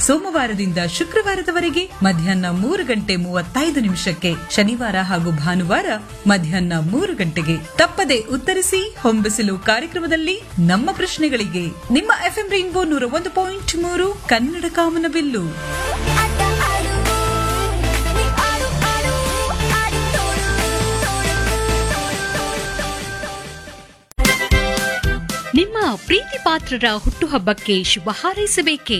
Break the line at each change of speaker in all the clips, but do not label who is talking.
ಸೋಮವಾರದಿಂದ ಶುಕ್ರವಾರದವರೆಗೆ ಮಧ್ಯಾಹ್ನ ಮೂರು ಗಂಟೆ ಮೂವತ್ತೈದು ನಿಮಿಷಕ್ಕೆ ಶನಿವಾರ ಹಾಗೂ ಭಾನುವಾರ ಮಧ್ಯಾಹ್ನ ಮೂರು ಗಂಟೆಗೆ ತಪ್ಪದೆ ಉತ್ತರಿಸಿ ಹೊಂಬಿಸಿಲು ಕಾರ್ಯಕ್ರಮದಲ್ಲಿ ನಮ್ಮ ಪ್ರಶ್ನೆಗಳಿಗೆ ನಿಮ್ಮ ಎಫ್ಎಂ ರೈನ್ಬೋ ನೂರ ಒಂದು ಪಾಯಿಂಟ್ ಮೂರು ಕನ್ನಡ ಕಾಮನಬಿಲ್ಲು
ಆಟ ಆಡು ನೀ ಆಡು ಆಡು ಆಡಿ ತೋರು
ನಿಮ್ಮ ಪ್ರೀತಿ ಪಾತ್ರರ ಹುಟ್ಟುಹಬ್ಬಕ್ಕೆ ಶುಭ ಹಾರೈಸಬೇಕೇ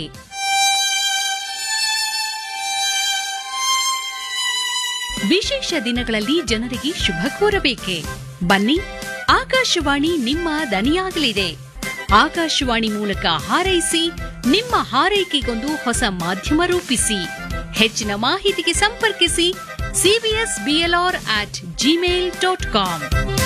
ವಿಶೇಷ ದಿನಗಳಲ್ಲಿ ಜನರಿಗೆ ಶುಭ ಕೋರಬೇಕೆ ಬನ್ನಿ ಆಕಾಶವಾಣಿ ನಿಮ್ಮ ದನಿಯಾಗಲಿದೆ ಆಕಾಶವಾಣಿ ಮೂಲಕ ಹಾರೈಸಿ ನಿಮ್ಮ ಹಾರೈಕೆಗೊಂದು ಹೊಸ ಮಾಧ್ಯಮ ರೂಪಿಸಿ ಹೆಚ್ಚಿನ ಮಾಹಿತಿಗೆ ಸಂಪರ್ಕಿಸಿ CBS BLR at Gmail dot com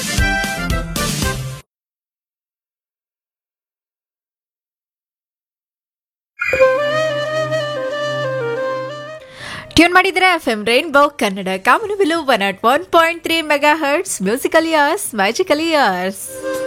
tune ಮಾಡಿದ್ರೆ ಎಫ್ ಎಂ ರೈನ್ಬೋ ಕನ್ನಡ ಕಾಮನಬಿಲು one nought one point three megahertz musical years magical years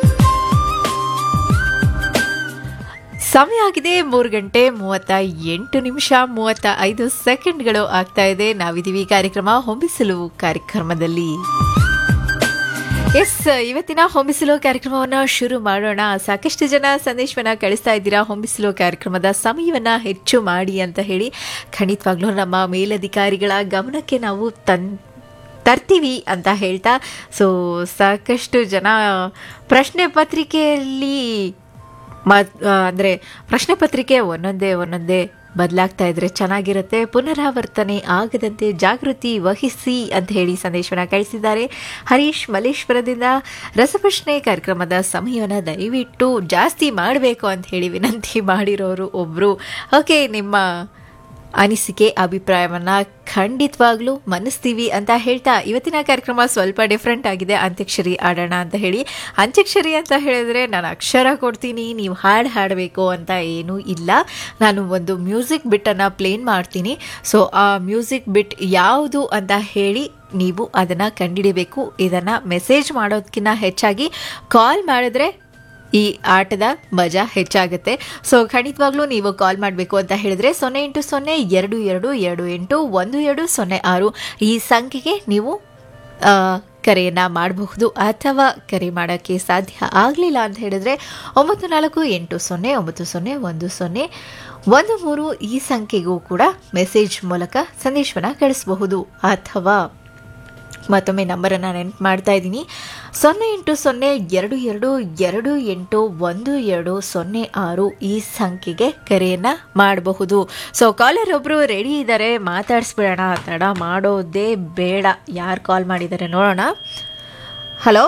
ಸಮಯ ಆಗಿದೆ ಮೂರು ಗಂಟೆ ಮೂವತ್ತ ಎಂಟು ನಿಮಿಷ ಮೂವತ್ತ ಐದು ಸೆಕೆಂಡ್ಗಳು ಆಗ್ತಾ ಇದೆ ನಾವಿದೀವಿ ಕಾರ್ಯಕ್ರಮ ಹೊಂಬಿಸಲು ಕಾರ್ಯಕ್ರಮದಲ್ಲಿ ಎಸ್ ಇವತ್ತಿನ ಹೊಂಬಿಸಲು ಕಾರ್ಯಕ್ರಮವನ್ನ ಶುರು ಮಾಡೋಣ ಸಾಕಷ್ಟು ಜನ ಸಂದೇಶವನ್ನ ಕಳಿಸ್ತಾ ಇದ್ದೀರಾ ಹೊಂಬಿಸಲು ಕಾರ್ಯಕ್ರಮದ ಸಮಯವನ್ನ ಹೆಚ್ಚು ಮಾಡಿ ಅಂತ ಹೇಳಿ ಖಂಡಿತವಾಗ್ಲೂ ನಮ್ಮ ಮೇಲಧಿಕಾರಿಗಳ ಗಮನಕ್ಕೆ ನಾವು ತನ್ ತರ್ತೀವಿ ಅಂತ ಹೇಳ್ತಾ ಸೊ ಸಾಕಷ್ಟು ಜನ ಪ್ರಶ್ನೆ ಪತ್ರಿಕೆಯಲ್ಲಿ ಮತ್ ಅಂದರೆ ಪ್ರಶ್ನೆ ಪತ್ರಿಕೆ ಒಂದೊಂದೇ ಒಂದೊಂದೇ ಬದಲಾಗ್ತಾ ಇದ್ರೆ ಚೆನ್ನಾಗಿರುತ್ತೆ ಪುನರಾವರ್ತನೆ ಆಗದಂತೆ ಜಾಗೃತಿ ವಹಿಸಿ ಅಂತ ಹೇಳಿ ಸಂದೇಶವನ್ನು ಕಳಿಸಿದ್ದಾರೆ ಹರೀಶ್ ಮಲ್ಲೇಶ್ವರದಿಂದ ರಸಪ್ರಶ್ನೆ ಕಾರ್ಯಕ್ರಮದ ಸಮಯವನ್ನು ದಯವಿಟ್ಟು ಜಾಸ್ತಿ ಮಾಡಬೇಕು ಅಂತ ಹೇಳಿ ವಿನಂತಿ ಮಾಡಿರೋರು ಒಬ್ಬರು ಓಕೆ ನಿಮ್ಮ ಅನಿಸಿಕೆ ಅಭಿಪ್ರಾಯವನ್ನ ಖಂಡಿತವಾಗ್ಲೂ ಮನ್ನಿಸ್ತೀವಿ ಅಂತ ಹೇಳ್ತಾ ಇವತ್ತಿನ ಕಾರ್ಯಕ್ರಮ ಸ್ವಲ್ಪ ಡಿಫ್ರೆಂಟ್ ಆಗಿದೆ ಅಂತ್ಯಕ್ಷರಿ ಆಡೋಣ ಅಂತ ಹೇಳಿ ಅಂತ್ಯಕ್ಷರಿ ಅಂತ ಹೇಳಿದ್ರೆ ನಾನು ಅಕ್ಷರ ಕೊಡ್ತೀನಿ ನೀವು ಹಾಡು ಹಾಡಬೇಕು ಅಂತ ಏನೂ ಇಲ್ಲ ನಾನು ಒಂದು ಮ್ಯೂಸಿಕ್ ಬಿಟ್ಟನ್ನು ಪ್ಲೇನ್ ಮಾಡ್ತೀನಿ ಸೊ ಆ ಮ್ಯೂಸಿಕ್ ಬಿಟ್ ಯಾವುದು ಅಂತ ಹೇಳಿ ನೀವು ಅದನ್ನು ಕಂಡುಹಿಡಿಬೇಕು ಇದನ್ನು ಮೆಸೇಜ್ ಮಾಡೋದಕ್ಕಿಂತ ಹೆಚ್ಚಾಗಿ ಕಾಲ್ ಮಾಡಿದ್ರೆ ಈ ಆಟದ ಮಜಾ ಹೆಚ್ಚಾಗುತ್ತೆ ಸೊ ಖಂಡಿತವಾಗ್ಲೂ ನೀವು ಕಾಲ್ ಮಾಡಬೇಕು ಅಂತ ಹೇಳಿದ್ರೆ ಸೊನ್ನೆ ಎಂಟು ಸೊನ್ನೆ ಎರಡು ಎರಡು ಎರಡು ಎಂಟು ಒಂದು ಎರಡು ಸೊನ್ನೆ ಆರು ಈ ಸಂಖ್ಯೆಗೆ ನೀವು ಆ, ಕರೆಯನ್ನು ಮಾಡಬಹುದು ಅಥವಾ ಕರೆ ಮಾಡೋಕ್ಕೆ ಸಾಧ್ಯ ಆಗಲಿಲ್ಲ ಅಂತ ಹೇಳಿದ್ರೆ ಒಂಬತ್ತು ನಾಲ್ಕು ಎಂಟು ಸೊನ್ನೆ ಒಂಬತ್ತು ಸೊನ್ನೆ ಒಂದು ಸೊನ್ನೆ ಒಂದು ಮೂರು ಈ ಸಂಖ್ಯೆಗೂ ಕೂಡ ಮೆಸೇಜ್ ಮೂಲಕ ಸಂದೇಶವನ್ನು ಕಳಿಸಬಹುದು ಅಥವಾ ಮತ್ತೊಮ್ಮೆ ನಂಬರನ್ನು ನೆನಪು ಮಾಡ್ತಾ ಇದ್ದೀನಿ ಸೊನ್ನೆ ಎಂಟು ಸೊನ್ನೆ ಎರಡು ಎರಡು ಎರಡು ಎಂಟು ಒಂದು ಎರಡು ಸೊನ್ನೆ ಆರು ಈ ಸಂಖ್ಯೆಗೆ ಕರೆಯನ್ನು ಮಾಡಬಹುದು ಸೊ ಕಾಲರ್ ಒಬ್ಬರು ರೆಡಿ ಇದ್ದಾರೆ ಮಾತಾಡಿಸ್ಬಿಡೋಣ ತಡ ಮಾಡೋದೇ ಬೇಡ ಯಾರು ಕಾಲ್ ಮಾಡಿದ್ದಾರೆ ನೋಡೋಣ ಹಲೋ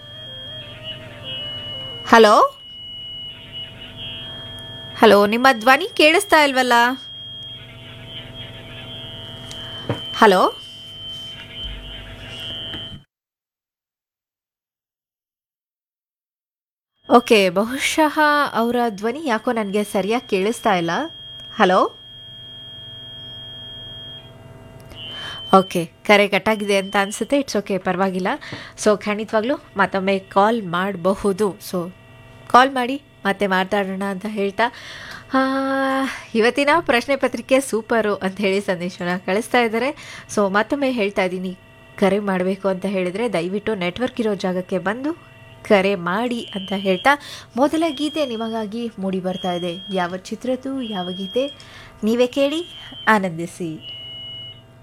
ಹಲೋ ಹಲೋ ನಿಮ್ಮ ಧ್ವನಿ ಕೇಳಿಸ್ತಾ ಇಲ್ವಲ್ಲ ಹಲೋ ಓಕೆ ಬಹುಶಃ ಅವರ ಧ್ವನಿ ಯಾಕೋ ನನಗೆ ಸರಿಯಾಗಿ ಕೇಳಿಸ್ತಾ ಇಲ್ಲ ಹಲೋ ಓಕೆ ಕರೆ ಕಟ್ಟಾಗಿದೆ ಅಂತ ಅನಿಸುತ್ತೆ ಇಟ್ಸ್ ಓಕೆ ಪರವಾಗಿಲ್ಲ ಸೊ ಖಂಡಿತವಾಗ್ಲೂ ಮತ್ತೊಮ್ಮೆ ಕಾಲ್ ಮಾಡಬಹುದು ಸೊ ಕಾಲ್ ಮಾಡಿ ಮತ್ತೆ ಮಾತಾಡೋಣ ಅಂತ ಹೇಳ್ತಾ ಆ, ಇವತ್ತಿನ ಪ್ರಶ್ನೆ ಪತ್ರಿಕೆ ಸೂಪರು ಅಂತ ಹೇಳಿ ಸಂದೇಶನ ಕಳಿಸ್ತಾ ಇದ್ದಾರೆ ಸೊ ಮತ್ತೊಮ್ಮೆ ಹೇಳ್ತಾ ಇದ್ದೀನಿ ಕರೆ ಮಾಡಬೇಕು ಅಂತ ಹೇಳಿದರೆ ದಯವಿಟ್ಟು ನೆಟ್ವರ್ಕ್ ಇರೋ ಜಾಗಕ್ಕೆ ಬಂದು ಕರೆ ಮಾಡಿ ಅಂತ ಹೇಳ್ತಾ ಮೊದಲ ಗೀತೆ ನಿಮಗಾಗಿ ಮೂಡಿ ಬರ್ತಾ ಇದೆ ಯಾವ ಚಿತ್ರದ್ದು ಯಾವ ಗೀತೆ ನೀವೇ ಕೇಳಿ ಆನಂದಿಸಿ